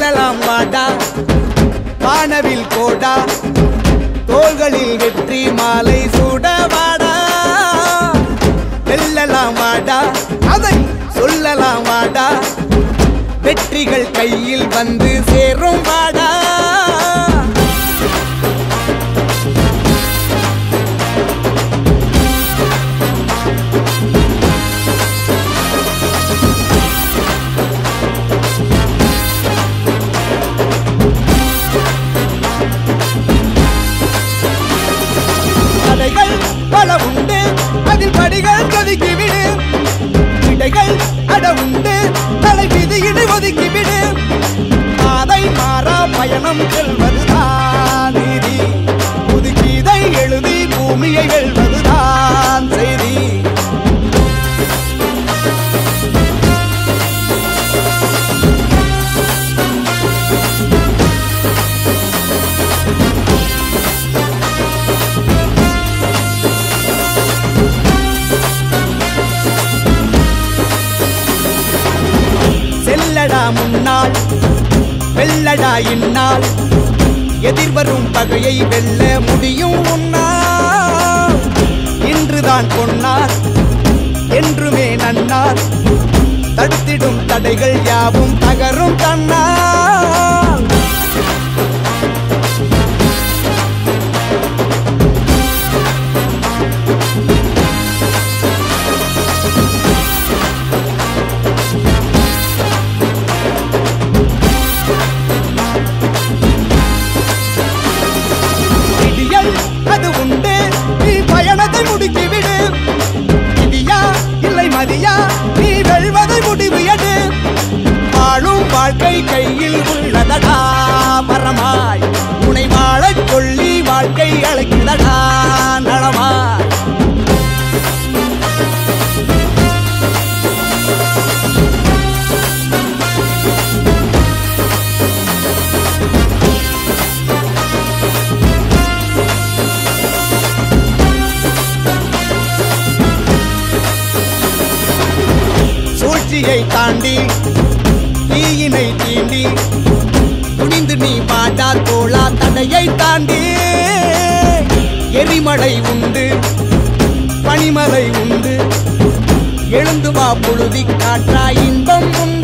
வெல்லலாம் வாடா வானவில் கோடா தோள்களில் வெற்றி மாலை சூட வாடா வெல்லலாம் வாடா அதை சொல்லலாம் வாடா வெற்றிகள் கையில் வந்து சேரும் வாடா கதைகள் பல உண்டு அதில் படிகள் கொதுக்கி விடு இடைகள் அட உண்டு தலை விதியிடு ஒதுக்கி விடு பாதை மாறா பயணம் செல்வதுதான் நீதி புதுக்கீதை எழுதி பூமியை வெல்வதுதான் செய்தி செல்லடா முன்னால் வெல்லடா இந்நாள் எதிர்வரும் பகையை வெல்ல முடியும் உன்னால் இன்றுதான் பொன்னார் என்றுமே நன்னார் தடுத்திடும் தடைகள் யாவும் தகரும் தன்னால் விடியல் அது உண்டு நீ பயணத்தை முடுக்கிவிடு விடியா இல்லை மதியா நீ வெல்வதை முடிவு எடு வாழும் வாழ்க்கை கையில் உள்ளதடா மரமாய் உனை வாழச் சொல்லி வாழ்க்கை அழைக்கிறதடா நலமாய் சூழ்ச்சியை தாண்டி தீயினை தீண்டி துணிந்து நீ பாடா தோளா தடையை தாண்டி எரிமலை உண்டு பனிமலை உண்டு எழுந்து வா புழுதி காற்றா இன்பம் உண்டு